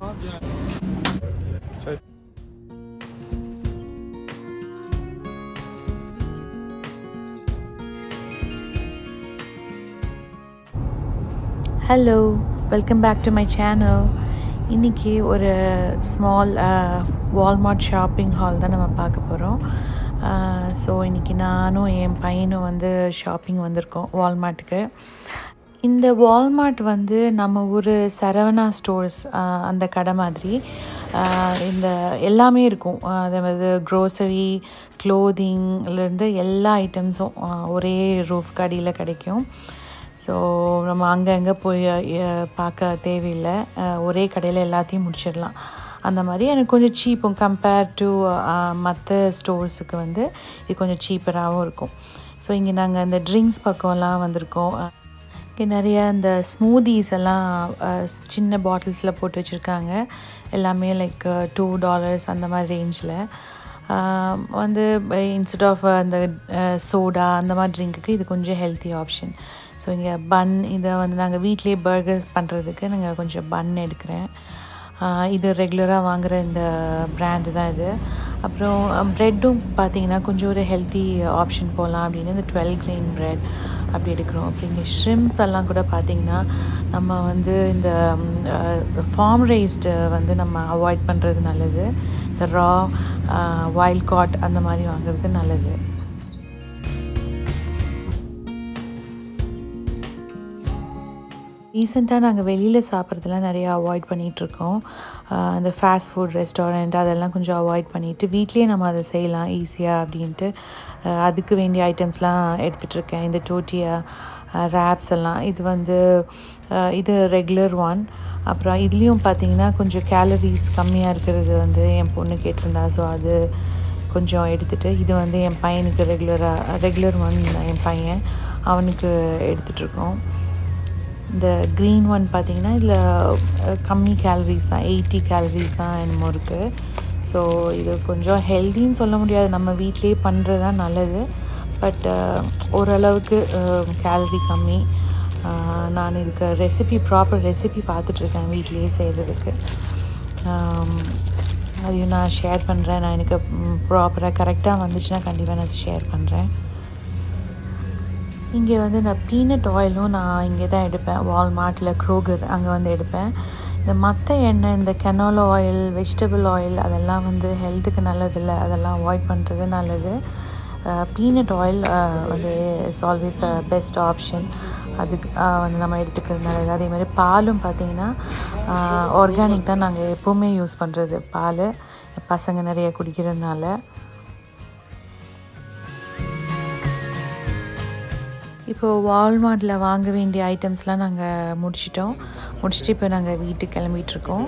hello welcome back to my channel இன்றைக்கி ஒரு small Walmart shopping hall தான் நம்ம பார்க்க போகிறோம் ஸோ இன்றைக்கி நானும் என் பையனும் வந்து ஷாப்பிங் வந்திருக்கோம் வால்மார்ட்டுக்கு இந்த வால்மார்ட் வந்து நம்ம ஊர் சரவணா ஸ்டோர்ஸ் அந்த கடை மாதிரி இந்த எல்லாமே இருக்கும் அதே மாதிரி க்ரோசரி க்ளோதிங்லேருந்து எல்லா ஐட்டம்ஸும் ஒரே ரூஃப் கடியில் கிடைக்கும் ஸோ நம்ம அங்கங்கே போய் பார்க்க தேவையில்லை ஒரே கடையில் எல்லாத்தையும் முடிச்சிடலாம் அந்த மாதிரி எனக்கு கொஞ்சம் சீப்பும் கம்பேர் டு மற்ற ஸ்டோர்ஸுக்கு வந்து இது கொஞ்சம் சீப்பராகவும் இருக்கும் ஸோ இங்கே நாங்கள் இந்த ட்ரிங்க்ஸ் பக்கம்லாம் வந்திருக்கோம் இங்கே நிறைய இந்த ஸ்மூதிஸ் எல்லாம் சின்ன பாட்டில்ஸில் போட்டு வச்சுருக்காங்க எல்லாமே லைக் டூ டாலர்ஸ் அந்த மாதிரி ரேஞ்சில் வந்து இன்ஸ்டெட் ஆஃப் அந்த சோடா அந்த மாதிரி ட்ரிங்க்குக்கு இது கொஞ்சம் ஹெல்த்தி ஆப்ஷன் ஸோ இங்கே பன் இதை வந்து நாங்கள் வீட்லேயே பர்கர்ஸ் பண்ணுறதுக்கு நாங்கள் கொஞ்சம் பன் எடுக்கிறேன் இது ரெகுலராக வாங்குகிற இந்த பிராண்டு தான் இது அப்புறம் ப்ரெட்டும் பார்த்தீங்கன்னா கொஞ்சம் ஒரு ஹெல்த்தி ஆப்ஷன் போகலாம் அப்படின்னு இந்த டுவெல் கிரெயின் ப்ரெட் அப்படி எடுக்கிறோம் அப்படி இங்கே ஷ்ரிம்ப் எல்லாம் கூட பார்த்திங்கன்னா நம்ம வந்து இந்த ஃபார்ம் ரைஸ்டு வந்து நம்ம அவாய்ட் பண்ணுறது நல்லது இந்த ரா வைல்ட் காட் அந்த மாதிரி வாங்குறது நல்லது ரீசெண்டாக நாங்கள் வெளியில் சாப்பிட்றதுலாம் நிறையா அவாய்ட் பண்ணிகிட்ருக்கோம் அந்த ஃபாஸ்ட் ஃபுட் ரெஸ்டாரண்ட் அதெல்லாம் கொஞ்சம் அவாய்ட் பண்ணிவிட்டு வீட்லேயே நம்ம அதை செய்யலாம் ஈஸியாக அப்படின்ட்டு அதுக்கு வேண்டிய ஐட்டம்ஸ்லாம் எடுத்துகிட்ருக்கேன் இந்த டோட்டியா ரேப்ஸ் எல்லாம் இது வந்து இது ரெகுலர் ஒன் அப்புறம் இதுலேயும் பார்த்தீங்கன்னா கொஞ்சம் கேலரிஸ் கம்மியாக இருக்கிறது வந்து என் பொண்ணு கேட்டிருந்தா ஸோ அது கொஞ்சம் எடுத்துகிட்டு இது வந்து என் பையனுக்கு ரெகுலராக ரெகுலர் ஒன் என் பையன் அவனுக்கு எடுத்துகிட்ருக்கோம் இந்த க்ரீன் ஒன் பார்த்திங்கன்னா இதில் கம்மி கேலரிஸ் தான் எயிட்டி கேலரிஸ் தான் என்னமோ இருக்குது ஸோ இது கொஞ்சம் ஹெல்த்தின்னு சொல்ல முடியாது நம்ம வீட்லேயே பண்ணுறது தான் நல்லது பட் ஓரளவுக்கு கேலரி கம்மி நான் இதுக்கு ரெசிபி ப்ராப்பர் ரெசிபி பார்த்துட்ருக்கேன் வீட்லேயே செய்கிறதுக்கு அதையும் நான் ஷேர் பண்ணுறேன் நான் எனக்கு ப்ராப்பராக கரெக்டாக வந்துச்சுன்னா கண்டிப்பாக நான் ஷேர் பண்ணுறேன் இங்கே வந்து இந்த பீனட் ஆயிலும் நான் இங்கே தான் எடுப்பேன் வால்மார்ட்டில் க்ரோகர் அங்கே வந்து எடுப்பேன் இந்த மற்ற எண்ணெய் இந்த கெனோலோ ஆயில் வெஜிடபிள் ஆயில் அதெல்லாம் வந்து ஹெல்த்துக்கு நல்லதில்லை அதெல்லாம் அவாய்ட் பண்ணுறது நல்லது பீனட் ஆயில் வந்து is always a best option அதுக்கு வந்து நம்ம எடுத்துக்கிறது நல்லது அதே மாதிரி பாலும் பார்த்திங்கன்னா ஆர்கானிக் தான் நாங்கள் எப்போவுமே யூஸ் பண்ணுறது பால் பசங்க நிறைய குடிக்கிறதுனால இப்போது வால்மார்ட்டில் வாங்க வேண்டிய ஐட்டம்ஸ்லாம் நாங்கள் முடிச்சிட்டோம் முடிச்சுட்டு இப்போ நாங்கள் வீட்டுக்கு கிளம்பிகிட்ருக்கோம்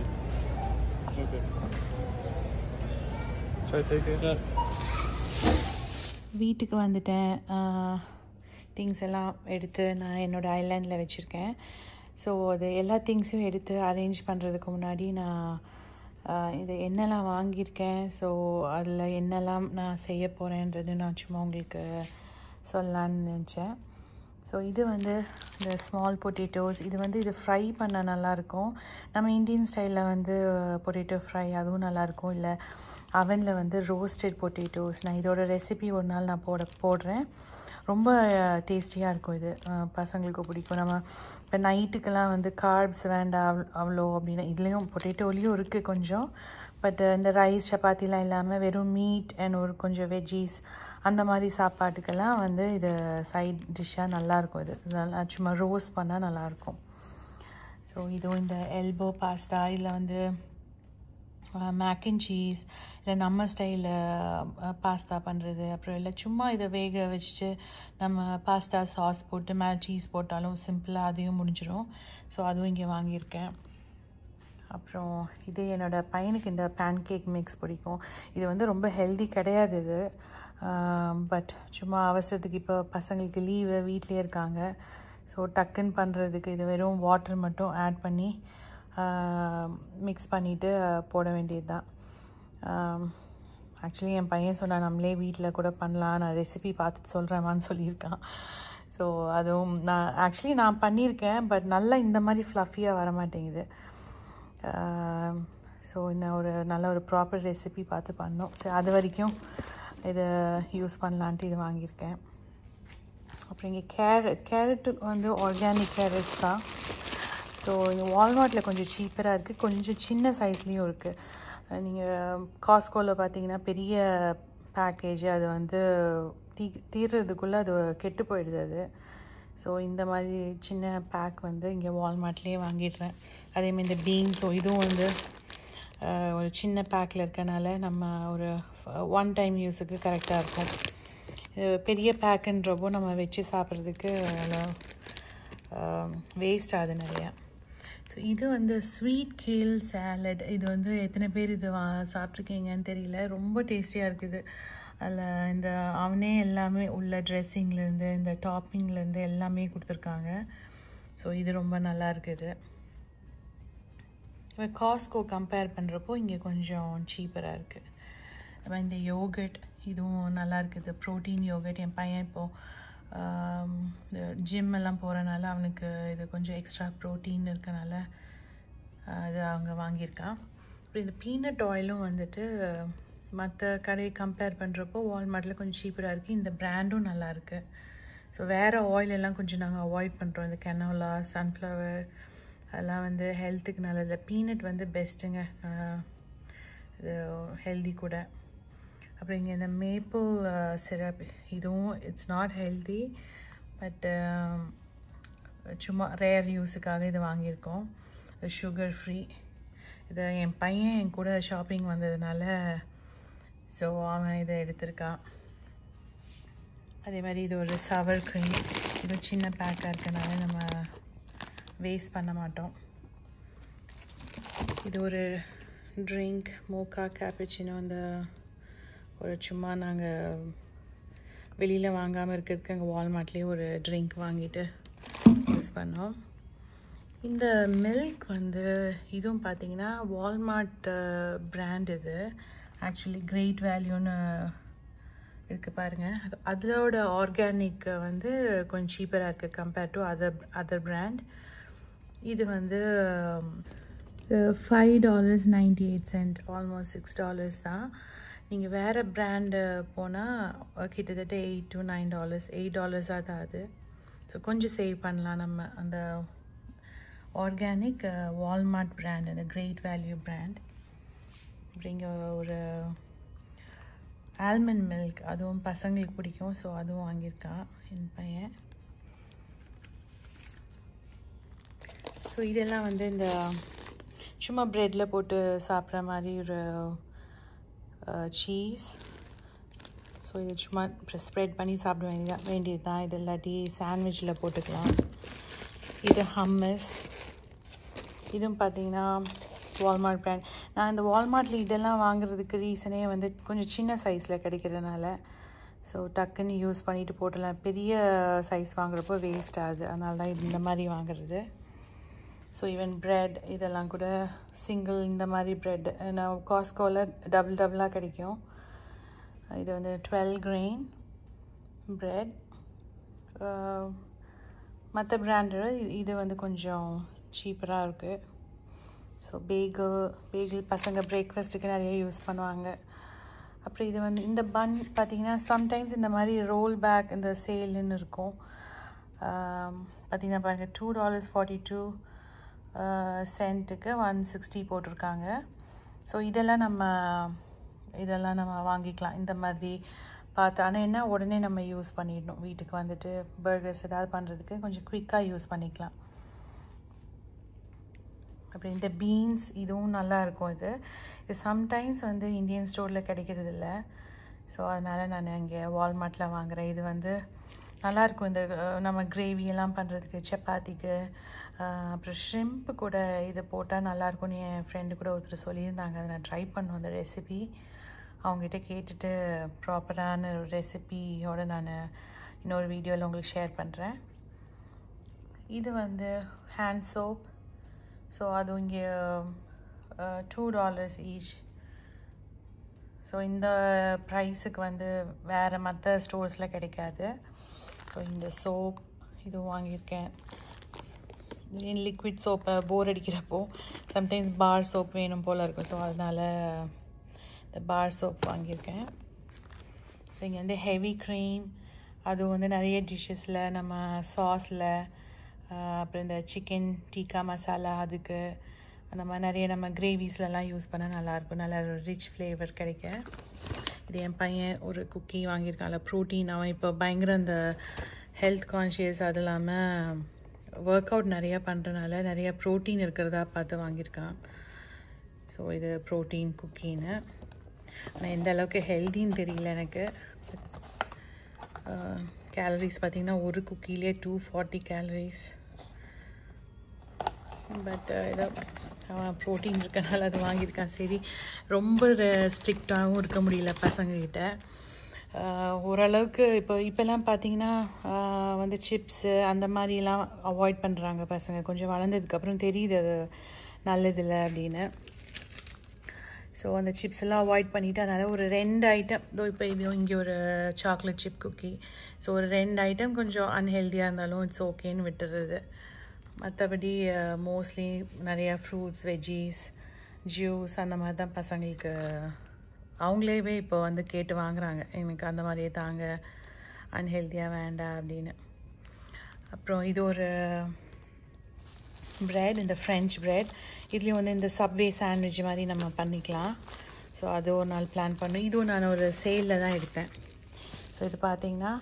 வீட்டுக்கு வந்துட்டேன் திங்ஸ் எல்லாம் எடுத்து நான் என்னோடய ஐலாண்டில் வச்சுருக்கேன் ஸோ அது எல்லா திங்ஸையும் எடுத்து அரேஞ்ச் பண்ணுறதுக்கு முன்னாடி நான் இது என்னெல்லாம் வாங்கியிருக்கேன் ஸோ அதில் என்னெல்லாம் நான் செய்ய போகிறேன்றது நான் சும்மா உங்களுக்கு சொல்லலான்னு நினச்சேன் ஸோ இது வந்து இந்த ஸ்மால் பொட்டேட்டோஸ் இது வந்து இது ஃப்ரை பண்ண நல்லாயிருக்கும் நம்ம இந்தியன் ஸ்டைலில் வந்து பொட்டேட்டோ ஃப்ரை அதுவும் நல்லாயிருக்கும் இல்லை அவனில் வந்து ரோஸ்டட் பொட்டேட்டோஸ் நான் இதோட ரெசிபி ஒரு நாள் நான் போட போடுறேன் ரொம்ப டேஸ்டியாக இருக்கும் இது பசங்களுக்கு பிடிக்கும் நம்ம இப்போ நைட்டுக்கெல்லாம் வந்து கார்ப்ஸ் வேண்டாம் அவ்வளோ அப்படின்னா இதுலேயும் பொட்டேட்டோலேயும் இருக்குது கொஞ்சம் பட் இந்த ரைஸ் சப்பாத்திலாம் இல்லாமல் வெறும் மீட் அண்ட் ஒரு கொஞ்சம் வெஜ்ஜீஸ் அந்த மாதிரி சாப்பாட்டுக்கெல்லாம் வந்து இது சைட் டிஷ்ஷாக நல்லாயிருக்கும் இது நல்லா சும்மா ரோஸ்ட் பண்ணால் நல்லாயிருக்கும் ஸோ இதுவும் இந்த எல்போ பாஸ்தா இதில் வந்து மேக் அண்ட் சீஸ் இல்லை நம்ம ஸ்டைலில் பாஸ்தா பண்ணுறது அப்புறம் இல்லை சும்மா இதை வேக வச்சுட்டு நம்ம பாஸ்தா சாஸ் போட்டு மேலே சீஸ் போட்டாலும் சிம்பிளாக அதையும் முடிஞ்சிடும் ஸோ அதுவும் இங்கே வாங்கியிருக்கேன் அப்புறம் இது என்னோடய பையனுக்கு இந்த பேன் கேக் மிக்ஸ் பிடிக்கும் இது வந்து ரொம்ப ஹெல்தி கிடையாது இது பட் சும்மா அவசரத்துக்கு இப்போ பசங்களுக்கு லீவு வீட்லேயே இருக்காங்க ஸோ டக்குன்னு பண்ணுறதுக்கு இது வெறும் வாட்டர் மட்டும் ஆட் பண்ணி மிக்ஸ் பண்ணிவிட்டு போட வேண்டியது தான் ஆக்சுவலி என் பையன் சொன்னான் நம்மளே வீட்டில் கூட பண்ணலாம் நான் ரெசிபி பார்த்துட்டு சொல்கிறேம்மான்னு சொல்லியிருக்கான் ஸோ அதுவும் நான் ஆக்சுவலி நான் பண்ணியிருக்கேன் பட் நல்லா இந்த மாதிரி ஃப்ளஃபியாக வர மாட்டேங்குது ஸோ இன்னும் ஒரு நல்ல ஒரு ப்ராப்பர் ரெசிபி பார்த்து பண்ணோம் சரி அது வரைக்கும் இதை யூஸ் பண்ணலான்ட்டு இது வாங்கியிருக்கேன் அப்புறம் இங்கே கேரட் கேரட்டு வந்து ஆர்கானிக் கேரட்ஸ் தான் ஸோ இங்கே வால்மார்ட்டில் கொஞ்சம் சீப்பராக இருக்குது கொஞ்சம் சின்ன சைஸ்லேயும் இருக்குது நீங்கள் காஸ்கோவில் பார்த்தீங்கன்னா பெரிய பேக்கேஜ் அது வந்து தீ தீர்றதுக்குள்ளே அது கெட்டு போயிடுது அது ஸோ இந்த மாதிரி சின்ன பேக் வந்து இங்கே வால்மார்ட்லேயே வாங்கிடுறேன் அதேமாதிரி இந்த பீன்ஸோ இதுவும் வந்து ஒரு சின்ன பேக்கில் இருக்கனால நம்ம ஒரு ஒன் டைம் யூஸுக்கு கரெக்டாக இருக்கும் பெரிய பேக்குன்றப்போ நம்ம வச்சு சாப்பிட்றதுக்கு வேஸ்ட் ஆகுது நிறையா ஸோ இது வந்து ஸ்வீட் கேல் சேலட் இது வந்து எத்தனை பேர் இது வா சாப்பிட்ருக்கீங்கன்னு தெரியல ரொம்ப டேஸ்டியாக இருக்குது அதில் இந்த அவனே எல்லாமே உள்ள ட்ரெஸ்ஸிங்லேருந்து இந்த டாப்பிங்லேருந்து எல்லாமே கொடுத்துருக்காங்க ஸோ இது ரொம்ப நல்லா இருக்குது இப்போ காஸ்கோ கம்பேர் பண்ணுறப்போ இங்கே கொஞ்சம் சீப்பராக இருக்குது அப்புறம் இந்த யோகட் இதுவும் நல்லா இருக்குது ப்ரோட்டீன் யோகட் என் பையன் இப்போது ஜிம் எல்லாம் போகிறனால அவனுக்கு இது கொஞ்சம் எக்ஸ்ட்ரா ப்ரோட்டீன் இருக்கனால அது அவங்க வாங்கியிருக்கான் அப்புறம் இந்த பீனட் ஆயிலும் வந்துட்டு மற்ற கடையை கம்பேர் பண்ணுறப்போ வால்மார்ட்டில் கொஞ்சம் சீப்பராக இருக்குது இந்த ப்ராண்டும் நல்லாயிருக்கு ஸோ வேறு ஆயில் எல்லாம் கொஞ்சம் நாங்கள் அவாய்ட் பண்ணுறோம் இந்த கெனோலா சன்ஃப்ளவர் அதெல்லாம் வந்து ஹெல்த்துக்கு நல்லது பீனட் வந்து பெஸ்ட்டுங்க இது ஹெல்தி கூட அப்புறம் இங்கே இந்த மேப்பிள் சிரப் இதுவும் இட்ஸ் நாட் ஹெல்தி பட் சும்மா ரேர் யூஸுக்காக இது வாங்கியிருக்கோம் சுகர் ஃப்ரீ இதை என் பையன் என் கூட ஷாப்பிங் வந்ததுனால ஸோ அவன் இதை எடுத்திருக்கான் அதே மாதிரி இது ஒரு சவர் க்ரீம் இது சின்ன பேக்காக இருக்கனால நம்ம வேஸ்ட் பண்ண மாட்டோம் இது ஒரு ட்ரிங்க் மோக்கா கேப்பிச்சினோ அந்த ஒரு சும்மா நாங்கள் வெளியில் வாங்காமல் இருக்கிறதுக்கு அங்கே வால்மார்ட்லேயே ஒரு ட்ரிங்க் வாங்கிட்டு யூஸ் பண்ணோம் இந்த மில்க் வந்து இதுவும் பார்த்தீங்கன்னா வால்மார்ட் பிராண்ட் இது ஆக்சுவலி கிரேட் வேல்யூன்னு இருக்குது பாருங்கள் அது அதோட ஆர்கானிக் வந்து கொஞ்சம் சீப்பராக இருக்குது compared to other other brand இது வந்து five dollars ninety eight cent almost six dollars தான் நீங்கள் வேறு பிராண்டு போனால் கிட்டத்தட்ட eight to nine dollars eight டாலர்ஸாக தான் அது ஸோ கொஞ்சம் சேவ் பண்ணலாம் நம்ம அந்த ஆர்கானிக் வால்மார்ட் பிராண்ட் அந்த கிரேட் வேல்யூ பிராண்ட் அப்படிங்க ஒரு ஆல்மண்ட் மில்க் அதுவும் பசங்களுக்கு பிடிக்கும் ஸோ அதுவும் வாங்கியிருக்கான் என் பையன் ஸோ இதெல்லாம் வந்து இந்த சும்மா ப்ரெட்டில் போட்டு சாப்பிட்ற மாதிரி ஒரு சீஸ் ஸோ இது சும்மா ஸ்ப்ரெட் பண்ணி சாப்பிட வேண்டியது வேண்டியது தான் இது இல்லாட்டி சாண்ட்விச்சில் போட்டுக்கலாம் இது ஹம்மஸ் இதுவும் பார்த்தீங்கன்னா வால்மார்ட் பிராண்ட் நான் இந்த வால்மார்ட்டில் இதெல்லாம் வாங்குறதுக்கு ரீசனே வந்து கொஞ்சம் சின்ன சைஸில் கிடைக்கிறதுனால ஸோ டக்குன்னு யூஸ் பண்ணிட்டு போட்டலாம் பெரிய சைஸ் வாங்குறப்போ வேஸ்ட் ஆகுது அதனால தான் இது இந்த மாதிரி வாங்குறது ஸோ ஈவன் ப்ரெட் இதெல்லாம் கூட சிங்கிள் இந்த மாதிரி ப்ரெட் நான் காஸ்கோவில் டபுள் டபுளாக கிடைக்கும் இது வந்து டுவெல் கிரெயின் ப்ரெட் மற்ற பிராண்டோட இது வந்து கொஞ்சம் சீப்பராக இருக்குது ஸோ பேகிள் பேகிள் பசங்க பிரேக்ஃபாஸ்ட்டுக்கு நிறைய யூஸ் பண்ணுவாங்க அப்புறம் இது வந்து இந்த பன் பார்த்திங்கன்னா சம்டைம்ஸ் இந்த மாதிரி ரோல் பேக் இந்த சேல்னு இருக்கும் பார்த்திங்கன்னா பாருங்கள் டூ டாலர்ஸ் ஃபார்ட்டி டூ சென்ட்டுக்கு ஒன் சிக்ஸ்டி போட்டிருக்காங்க ஸோ இதெல்லாம் நம்ம இதெல்லாம் நம்ம வாங்கிக்கலாம் இந்த மாதிரி பார்த்து ஆனால் என்ன உடனே நம்ம யூஸ் பண்ணிடணும் வீட்டுக்கு வந்துட்டு பர்கர்ஸ் ஏதாவது பண்ணுறதுக்கு கொஞ்சம் குயிக்காக யூஸ் பண்ணிக்கலாம் அப்புறம் இந்த பீன்ஸ் இதுவும் நல்லா இருக்கும் இது இது சம்டைம்ஸ் வந்து இந்தியன் ஸ்டோரில் கிடைக்கிறது இல்லை ஸோ அதனால் நான் இங்கே வால்மார்ட்டில் வாங்குகிறேன் இது வந்து நல்லாயிருக்கும் இந்த நம்ம கிரேவியெல்லாம் பண்ணுறதுக்கு சப்பாத்திக்கு அப்புறம் ஷ்ரிம்ப்பு கூட இது போட்டால் நல்லாயிருக்கும்னு என் ஃப்ரெண்டு கூட ஒருத்தர் சொல்லியிருந்தாங்க அதை நான் ட்ரை பண்ணுவேன் அந்த ரெசிபி அவங்ககிட்ட கேட்டுட்டு ப்ராப்பரான ஒரு ரெசிபியோடு நான் இன்னொரு வீடியோவில் உங்களுக்கு ஷேர் பண்ணுறேன் இது வந்து ஹேண்ட் சோப் ஸோ அது இங்கே டூ டாலர்ஸ் ஈச் ஸோ இந்த ப்ரைஸுக்கு வந்து வேறு மற்ற ஸ்டோர்ஸில் கிடைக்காது ஸோ இந்த சோப் இதுவும் வாங்கியிருக்கேன் லிக்விட் சோப்பை போர் அடிக்கிறப்போ சம்டைம்ஸ் பார் சோப் வேணும் போல் இருக்கும் ஸோ அதனால் இந்த பார் சோப் வாங்கியிருக்கேன் ஸோ இங்கே வந்து ஹெவி க்ரீம் அது வந்து நிறைய டிஷ்ஷஸில் நம்ம சாஸில் அப்புறம் இந்த சிக்கன் டீக்கா மசாலா அதுக்கு அந்த மாதிரி நிறைய நம்ம கிரேவிஸ்லலாம் யூஸ் பண்ணால் நல்லாயிருக்கும் நல்ல ஒரு ரிச் ஃப்ளேவர் கிடைக்க இது என் பையன் ஒரு குக்கி வாங்கியிருக்கான்ல ப்ரோட்டீன் அவன் இப்போ பயங்கர அந்த ஹெல்த் கான்ஷியஸ் அது இல்லாமல் ஒர்க் அவுட் நிறையா பண்ணுறனால நிறைய ப்ரோட்டீன் இருக்கிறதா பார்த்து வாங்கியிருக்கான் ஸோ இது ப்ரோட்டீன் குக்கின்னு ஆனால் எந்த அளவுக்கு ஹெல்தின்னு தெரியல எனக்கு கேலரிஸ் பார்த்திங்கன்னா ஒரு குக்கிலே டூ ஃபார்ட்டி கேலரிஸ் பட் ஏதோ அவன் ப்ரோட்டீன் இருக்கனால அது வாங்கியிருக்கான் சரி ரொம்ப ஸ்ட்ரிக்டாகவும் இருக்க முடியல பசங்கக்கிட்ட ஓரளவுக்கு இப்போ இப்போல்லாம் பார்த்தீங்கன்னா வந்து சிப்ஸு அந்த மாதிரிலாம் அவாய்ட் பண்ணுறாங்க பசங்க கொஞ்சம் வளர்ந்ததுக்கப்புறம் தெரியுது அது நல்லதில்லை அப்படின்னு ஸோ அந்த சிப்ஸ் எல்லாம் அவாய்ட் பண்ணிவிட்டு அதனால் ஒரு ரெண்டு ஐட்டம் இதோ இப்போ இது இங்கே ஒரு சாக்லேட் சிப் குக்கி ஸோ ஒரு ரெண்டு ஐட்டம் கொஞ்சம் அன்ஹெல்தியாக இருந்தாலும் இட்ஸ் ஓகேன்னு விட்டுறது மற்றபடி மோஸ்ட்லி நிறையா ஃப்ரூட்ஸ் வெஜ்ஜீஸ் ஜூஸ் அந்த மாதிரி தான் பசங்களுக்கு அவங்களேவே இப்போ வந்து கேட்டு வாங்குறாங்க எனக்கு அந்த மாதிரியே தாங்க அன்ஹெல்த்தியாக வேண்டாம் அப்படின்னு அப்புறம் இது ஒரு ப்ரெட் இந்த ஃப்ரெஞ்ச் ப்ரெட் இதுலேயும் வந்து இந்த சப்வே சாண்ட்விச் மாதிரி நம்ம பண்ணிக்கலாம் ஸோ அது ஒரு நாள் பிளான் பண்ணோம் இதுவும் நான் ஒரு சேலில் தான் எடுத்தேன் ஸோ இது பார்த்திங்கன்னா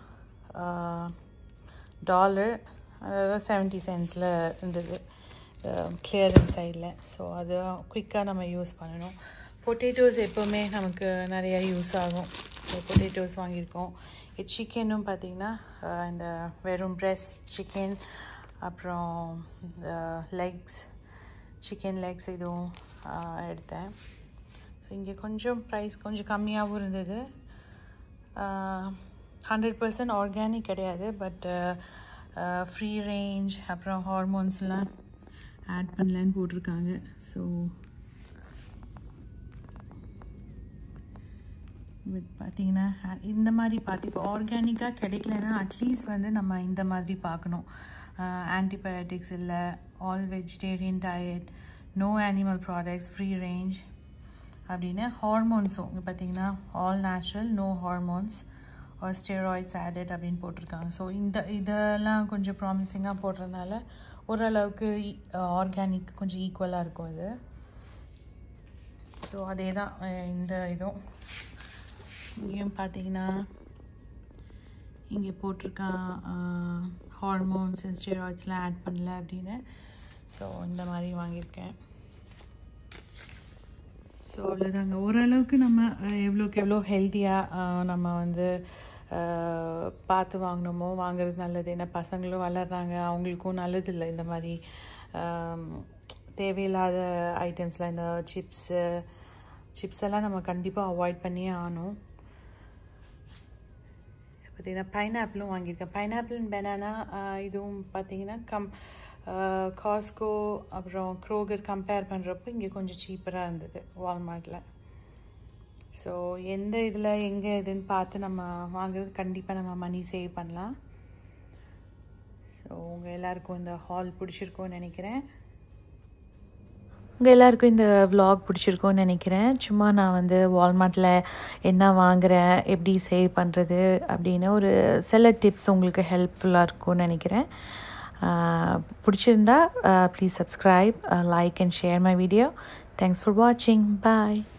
டாலர் அதாவது செவன்ட்டி சென்ஸில் இருந்தது கிளியரன்ஸ் சைடில் ஸோ அது குயிக்காக நம்ம யூஸ் பண்ணணும் பொட்டேட்டோஸ் எப்போவுமே நமக்கு நிறையா யூஸ் ஆகும் ஸோ பொட்டேட்டோஸ் வாங்கியிருக்கோம் சிக்கனும் பார்த்திங்கன்னா இந்த வெறும் ப்ரெஸ்ட் சிக்கன் அப்புறம் இந்த லெக்ஸ் சிக்கன் லெக்ஸ் இதுவும் எடுத்தேன் ஸோ இங்கே கொஞ்சம் ப்ரைஸ் கொஞ்சம் கம்மியாகவும் இருந்தது ஹண்ட்ரட் பர்சன்ட் ஆர்கானிக் கிடையாது பட் ஃப்ரீ ரேஞ்ச் அப்புறம் ஹார்மோன்ஸ்லாம் ஆட் பண்ணலன்னு போட்டிருக்காங்க ஸோ வித் பார்த்தீங்கன்னா இந்த மாதிரி பார்த்து இப்போ ஆர்கானிக்காக கிடைக்கலன்னா அட்லீஸ்ட் வந்து நம்ம இந்த மாதிரி பார்க்கணும் ஆன்டிபயோட்டிக்ஸ் இல்லை all vegetarian diet no animal products free range அப்படின்னு ஹார்மோன்ஸும் இங்கே பார்த்தீங்கன்னா all natural no hormones or steroids added அப்படின்னு போட்டிருக்காங்க ஸோ இந்த இதெல்லாம் கொஞ்சம் ப்ராமிசிங்காக போடுறதுனால ஓரளவுக்கு ஆர்கானிக் கொஞ்சம் ஈக்குவலாக இருக்கும் இது ஸோ அதே தான் இந்த இதுவும் இங்கேயும் பார்த்தீங்கன்னா இங்கே போட்டிருக்கான் ஹார்மோன்ஸ் அண்ட் ஸ்டெராய்ட்ஸ்லாம் ஆட் பண்ணல அப்படின்னு ஸோ இந்த மாதிரி வாங்கியிருக்கேன் ஸோ அவ்வளோதாங்க ஓரளவுக்கு நம்ம எவ்வளோக்கு எவ்வளோ ஹெல்த்தியாக நம்ம வந்து பார்த்து வாங்கினோமோ வாங்குறது நல்லது ஏன்னா பசங்களும் வளர்கிறாங்க அவங்களுக்கும் நல்லது இல்லை இந்த மாதிரி தேவையில்லாத ஐட்டம்ஸ்லாம் இந்த சிப்ஸு சிப்ஸ் எல்லாம் நம்ம கண்டிப்பாக அவாய்ட் பண்ணியே ஆகணும் பார்த்தீங்கன்னா பைனாப்பிளும் வாங்கியிருக்கேன் பைனாப்பிள் பெனானா இதுவும் பார்த்தீங்கன்னா கம் காஸ்கோ அப்புறம் க்ரோகர் கம்பேர் பண்ணுறப்போ இங்கே கொஞ்சம் சீப்பராக இருந்தது வால்மார்ட்டில் ஸோ எந்த இதில் எங்கே இதுன்னு பார்த்து நம்ம வாங்குறது கண்டிப்பாக நம்ம மணி சேவ் பண்ணலாம் ஸோ உங்கள் எல்லாருக்கும் இந்த ஹால் பிடிச்சிருக்கோன்னு நினைக்கிறேன் உங்கள் எல்லாருக்கும் இந்த விலாக் பிடிச்சிருக்கோன்னு நினைக்கிறேன் சும்மா நான் வந்து வால்மார்ட்டில் என்ன வாங்குகிறேன் எப்படி சேவ் பண்ணுறது அப்படின்னு ஒரு சில டிப்ஸ் உங்களுக்கு ஹெல்ப்ஃபுல்லாக இருக்கும்னு நினைக்கிறேன் பிடிச்சிருந்தா please subscribe like and share my video thanks for வாட்சிங் பாய்